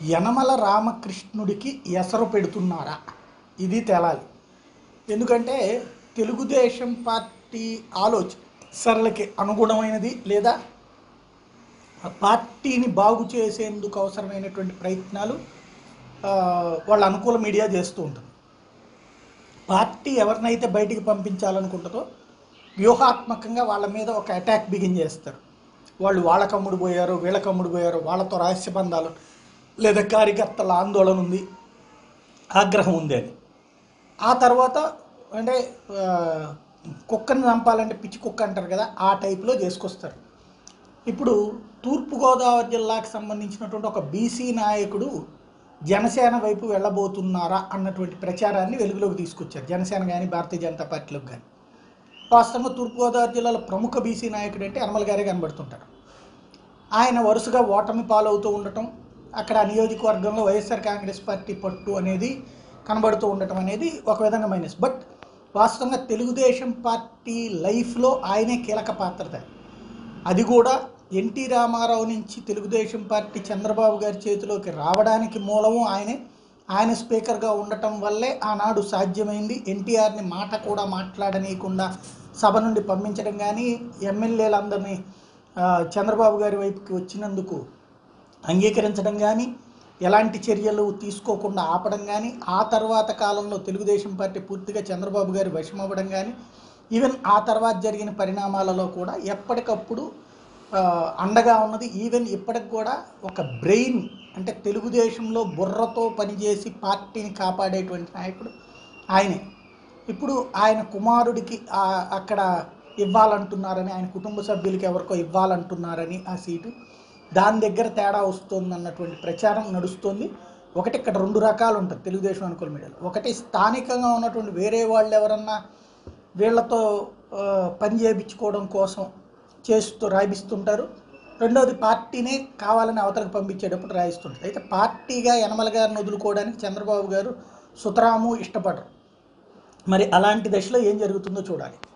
యనమల రామకృష్ణుడికి ఎసరు పెడుతున్నారా ఇది తేలాలి ఎందుకంటే తెలుగుదేశం పార్టీ ఆలోచనలకి అనుగుణమైనది లేదా ఆ పార్టీని బాగు చేసేందుకు అవసరమైనటువంటి ప్రయత్నాలు ఆ, వాళ్ళ అనుకూల మీడియా చేస్తూ ఉంటుంది పార్టీ ఎవరినైతే బయటికి పంపించాలనుకుంటుందో వ్యూహాత్మకంగా వాళ్ళ మీద ఒక అటాక్ బిగిన్ చేస్తారు వాళ్ళు వాళ్ళ కమ్ముడు పోయారు వీళ్ళ కమ్ముడు పోయారు వాళ్ళతో రహస్య బంధాలు లేదా కార్యకర్తల ఆందోళన ఉంది ఆగ్రహం ఉంది అని ఆ తర్వాత అంటే ఆ, కుక్కని చంపాలంటే పిచ్చి కుక్క అంటారు కదా ఆ టైప్లో చేసుకొస్తారు ఇప్పుడు తూర్పుగోదావరి జిల్లాకు సంబంధించినటువంటి ఒక బీసీ నాయకుడు జనసేన వైపు వెళ్ళబోతున్నారా అన్నటువంటి ప్రచారాన్ని వెలుగులోకి తీసుకొచ్చారు జనసేన కానీ భారతీయ జనతా పార్టీలోకి కానీ వాస్తవంగా తూర్పుగోదావరి జిల్లాలో ప్రముఖ బీసీ నాయకుడు అంటే యనమల గారే కనబడుతుంటారు ఆయన వరుసగా ఓటమి పాలవుతూ ఉండటం అక్కడ ఆ నియోజకవర్గంలో వైఎస్ఆర్ కాంగ్రెస్ పార్టీ పట్టు అనేది కనబడుతూ ఉండటం అనేది ఒక విధంగా మైనస్ బట్ వాస్తవంగా తెలుగుదేశం పార్టీ లైఫ్లో ఆయనే కీలక పాత్రధారి అది కూడా ఎన్టీ రామారావు నుంచి తెలుగుదేశం పార్టీ చంద్రబాబు గారి చేతిలోకి రావడానికి మూలము ఆయనే ఆయన స్పీకర్గా ఉండటం వల్లే ఆనాడు సాధ్యమైంది ఎన్టీఆర్ని మాట కూడా మాట్లాడనీయకుండా సభ నుండి పంపించడం కానీ ఎమ్మెల్యేలందరినీ ఆ, చంద్రబాబు గారి వైపుకి వచ్చినందుకు అంగీకరించడం కానీ ఎలాంటి చర్యలు తీసుకోకుండా ఆపడం కానీ ఆ తర్వాత కాలంలో తెలుగుదేశం పార్టీ పూర్తిగా చంద్రబాబు గారి వశమవ్వడం కానీ ఈవెన్ ఆ తర్వాత జరిగిన పరిణామాలలో కూడా ఎప్పటికప్పుడు ఆ, అండగా ఉన్నది ఈవెన్ ఇప్పటికి కూడా ఒక బ్రెయిన్ అంటే తెలుగుదేశంలో బుర్రతో పనిచేసి పార్టీని కాపాడేటువంటి నాయకుడు ఆయనే ఇప్పుడు ఆయన కుమారుడికి ఆ- అక్కడ ఇవ్వాలంటున్నారని ఆయన కుటుంబ సభ్యులకి ఎవరికో ఇవ్వాలంటున్నారని ఆ సీటు దాని దగ్గర తేడా వస్తుంది అన్నటువంటి ప్రచారం నడుస్తుంది ఒకటి ఇక్కడ రెండు రకాలు ఉంటుంది తెలుగుదేశం అనుకూల మీడియాలో ఒకటి స్థానికంగా ఉన్నటువంటి వేరే వాళ్ళు ఎవరన్నా వీళ్ళతో ఆ, పని చేయించుకోవడం కోసం చేస్తూ రాయిస్తుంటారు రెండవది పార్టీనే కావాలని అవతలకు పంపించేటప్పుడు రాయిస్తుంటారు అయితే పార్టీగా యనమల గారిని వదులుకోవడానికి చంద్రబాబు గారు సుతరాము ఇష్టపడరు మరి అలాంటి దశలో ఏం జరుగుతుందో చూడాలి